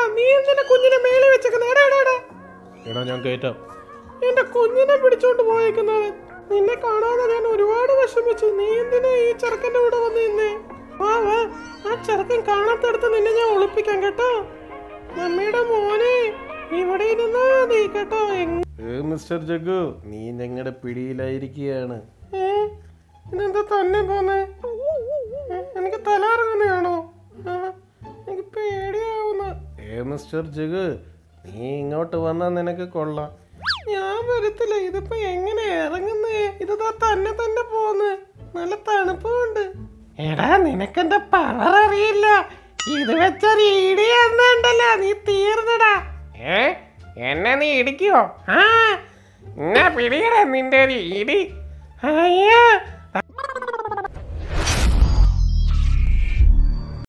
നീ എന്തിനാ കുഞ്ഞിനെ മേലെ വെച്ചേക്കുന്ന എടാ എടാ എടാ എടാ ഞാൻ കയറ്റാം എന്റെ കുഞ്ഞിനെ പിടിച്ചോണ്ട് പോയേക്കുന്നവൻ നിന്നെ കാണാതെ ഞാൻ ഒരുപാട് വിഷമിച്ചു നീ എന്തിനാ ഈ ചെറുക്കന്റെ കൂടെ വന്ന് നിന്നേ വാ വാ ആ ചെറുക്കൻ കാണാത്തടുത്ത് നിന്നെ ഞാൻ ഒളിപ്പിക്കാം കേട്ടോ മമ്മിയുടെ മോനെ ഇവിടെ ഇരുന്നാ മതി കേട്ടോ എങ്- ഏ മിസ്റ്റർ ജഗ്ഗു നീ ഞങ്ങളുടെ പിടിയിലായിരിക്കുകയാണ് ഏ? ഇതെന്താ തന്നെ പോന്നെ ഏ, എനിക്ക് തലറങ്ങുന്നതാണോ ആ, എനിക്ക് പേടിയാവുന്ന ഏ മിസ്റ്റർ ജഗ് നീ ഇങ്ങോട്ട് വന്നാൽ നിനക്ക് കൊള്ളാം ഞാൻ വരത്തില്ല ഇതിപ്പോ എങ്ങനെ ഇറങ്ങുന്നേ ഇത് ദാ തന്നെ തന്നെ പോന്ന് നല്ല തണുപ്പുണ്ട് എടാ നിനക്കെന്റെ പവർ അറിയില്ല ഇത് വെച്ചൊരു ഇടി എന്നുണ്ടല്ലോ നീ തീർന്നടാ ഏ എന്നെ നീ ഇടിക്കോ ആ എന്നാ പിടിയടാ നിന്റെ ഒരു ഇടി അയ്യാ